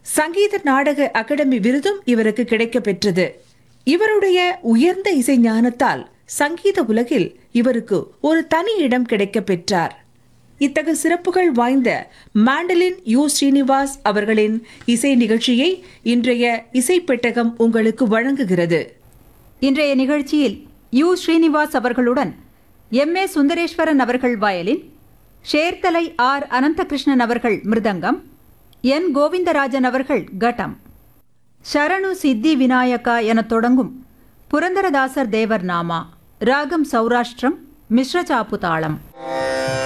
சங்கீத நாடக அகாடமி விருதும் இவருக்கு கிடைக்கப் பெற்றது இவருடைய உயர்ந்த இசை ஞானத்தால் சங்கீத உலகில் இவருக்கு ஒரு தனி இடம் கிடைக்கப் பெற்றார் இத்தகு சிறப்புகள் வாய்ந்த மாண்டலின் யு ஸ்ரீனிவாஸ் அவர்களின் இசை நிகழ்ச்சியை இன்றைய இசை பெட்டகம் உங்களுக்கு வழங்குகிறது இன்றைய நிகழ்ச்சியில் யு ஸ்ரீனிவாஸ் அவர்களுடன் எம் ஏ சுந்தரேஸ்வரன் அவர்கள் வயலின் ஷேர்தலை ஆர் அனந்தகிருஷ்ணன் அவர்கள் மிருதங்கம் என் கோவிந்தராஜன் அவர்கள் கட்டம் ஷரணு சித்தி விநாயகா எனத் தொடங்கும் புரந்தரதாசர் தேவர் நாமா ராகம் சௌராஷ்டிரம் மிஸ்ரச்சாப்பு தாளம்